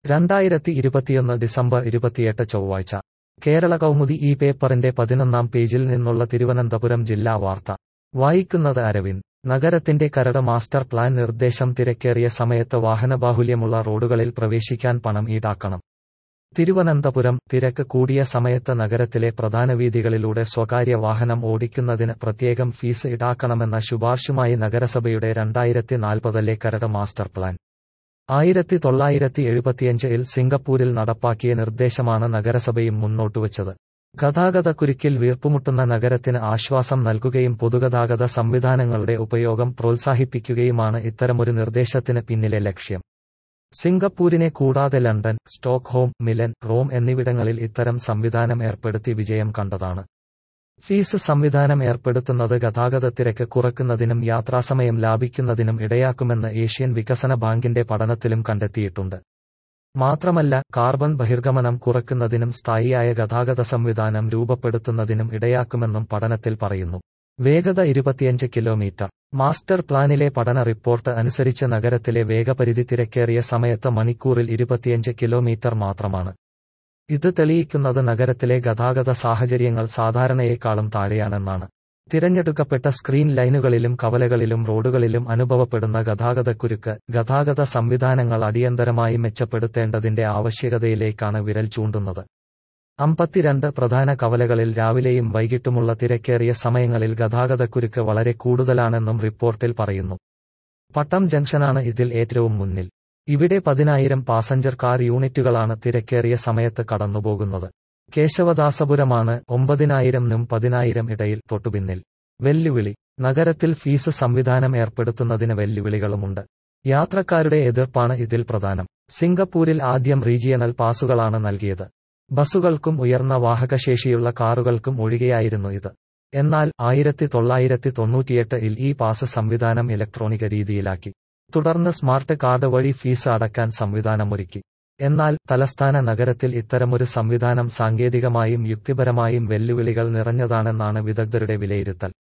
രണ്ടായിരത്തി ഇരുപത്തിയൊന്ന് ഡിസംബർ ഇരുപത്തിയെട്ട് ചൊവ്വാഴ്ച കേരള കൗമുദി ഈ പേപ്പറിന്റെ പതിനൊന്നാം പേജിൽ നിന്നുള്ള തിരുവനന്തപുരം ജില്ലാ വാർത്ത വായിക്കുന്നത് അരവിന്ദ് നഗരത്തിന്റെ കരട് മാസ്റ്റർ പ്ലാൻ നിർദ്ദേശം തിരക്കേറിയ സമയത്ത് വാഹനബാഹുല്യമുള്ള റോഡുകളിൽ പ്രവേശിക്കാൻ പണം ഈടാക്കണം തിരുവനന്തപുരം തിരക്ക് കൂടിയ സമയത്ത് നഗരത്തിലെ പ്രധാന വീഥികളിലൂടെ സ്വകാര്യ വാഹനം ഓടിക്കുന്നതിന് പ്രത്യേകം ഫീസ് ഈടാക്കണമെന്ന ശുപാർശുമായി നഗരസഭയുടെ രണ്ടായിരത്തി നാൽപ്പതിലെ കരട് മാസ്റ്റർ പ്ലാൻ ആയിരത്തി തൊള്ളായിരത്തി എഴുപത്തിയഞ്ചിൽ സിംഗപ്പൂരിൽ നടപ്പാക്കിയ നിർദ്ദേശമാണ് നഗരസഭയും മുന്നോട്ടുവച്ചത് ഗതാഗതക്കുരുക്കിൽ വീർപ്പുമുട്ടുന്ന നഗരത്തിന് ആശ്വാസം നൽകുകയും പൊതുഗതാഗത സംവിധാനങ്ങളുടെ ഉപയോഗം പ്രോത്സാഹിപ്പിക്കുകയുമാണ് ഇത്തരമൊരു നിർദ്ദേശത്തിന് പിന്നിലെ ലക്ഷ്യം സിംഗപ്പൂരിനെ കൂടാതെ ലണ്ടൻ സ്റ്റോക്ക്ഹോം മിലൻ റോം എന്നിവിടങ്ങളിൽ ഇത്തരം സംവിധാനം ഏർപ്പെടുത്തി വിജയം കണ്ടതാണ് ഫീസ് സംവിധാനം ഏർപ്പെടുത്തുന്നത് ഗതാഗതത്തിരക്ക് കുറയ്ക്കുന്നതിനും യാത്രാസമയം ലാഭിക്കുന്നതിനും ഇടയാക്കുമെന്ന് ഏഷ്യൻ വികസന ബാങ്കിന്റെ പഠനത്തിലും കണ്ടെത്തിയിട്ടുണ്ട് മാത്രമല്ല കാർബൺ ബഹിർഗമനം കുറയ്ക്കുന്നതിനും സ്ഥായിയായ ഗതാഗത സംവിധാനം രൂപപ്പെടുത്തുന്നതിനും ഇടയാക്കുമെന്നും പഠനത്തിൽ പറയുന്നു വേഗത ഇരുപത്തിയഞ്ച് കിലോമീറ്റർ മാസ്റ്റർ പ്ലാനിലെ പഠന റിപ്പോർട്ട് അനുസരിച്ച് നഗരത്തിലെ വേഗപരിധി തിരക്കേറിയ സമയത്ത് മണിക്കൂറിൽ ഇരുപത്തിയഞ്ച് കിലോമീറ്റർ മാത്രമാണ് ഇത് തെളിയിക്കുന്നത് നഗരത്തിലെ ഗതാഗത സാഹചര്യങ്ങൾ സാധാരണയേക്കാളും താഴെയാണെന്നാണ് തിരഞ്ഞെടുക്കപ്പെട്ട സ്ക്രീൻ ലൈനുകളിലും കവലകളിലും റോഡുകളിലും അനുഭവപ്പെടുന്ന ഗതാഗതക്കുരുക്ക് ഗതാഗത സംവിധാനങ്ങൾ അടിയന്തരമായി മെച്ചപ്പെടുത്തേണ്ടതിന്റെ ആവശ്യകതയിലേക്കാണ് വിരൽ ചൂണ്ടുന്നത് അമ്പത്തിരണ്ട് പ്രധാന കവലകളിൽ രാവിലെയും വൈകിട്ടുമുള്ള തിരക്കേറിയ സമയങ്ങളിൽ ഗതാഗതക്കുരുക്ക് വളരെ കൂടുതലാണെന്നും റിപ്പോർട്ടിൽ പറയുന്നു പട്ടം ജംഗ്ഷനാണ് ഇതിൽ ഏറ്റവും മുന്നിൽ ഇവിടെ പതിനായിരം പാസഞ്ചർ കാർ യൂണിറ്റുകളാണ് തിരക്കേറിയ സമയത്ത് കടന്നുപോകുന്നത് കേശവദാസപുരമാണ് ഒമ്പതിനായിരംനും പതിനായിരം ഇടയിൽ തൊട്ടുപിന്നിൽ വെല്ലുവിളി നഗരത്തിൽ ഫീസ് സംവിധാനം ഏർപ്പെടുത്തുന്നതിന് വെല്ലുവിളികളുമുണ്ട് യാത്രക്കാരുടെ എതിർപ്പാണ് ഇതിൽ പ്രധാനം സിംഗപ്പൂരിൽ ആദ്യം റീജിയണൽ പാസുകളാണ് നൽകിയത് ബസുകൾക്കും ഉയർന്ന വാഹകശേഷിയുള്ള കാറുകൾക്കും ഒഴികെയായിരുന്നു ഇത് എന്നാൽ ആയിരത്തി തൊള്ളായിരത്തി തൊണ്ണൂറ്റിയെട്ടിൽ ഈ പാസ് സംവിധാനം ഇലക്ട്രോണിക രീതിയിലാക്കി തുടർന്ന് സ്മാർട്ട് കാർഡ് വഴി ഫീസ് അടക്കാൻ സംവിധാനമൊരുക്കി എന്നാൽ തലസ്ഥാന നഗരത്തിൽ ഇത്തരമൊരു സംവിധാനം സാങ്കേതികമായും യുക്തിപരമായും വെല്ലുവിളികൾ നിറഞ്ഞതാണെന്നാണ് വിദഗ്ധരുടെ വിലയിരുത്തൽ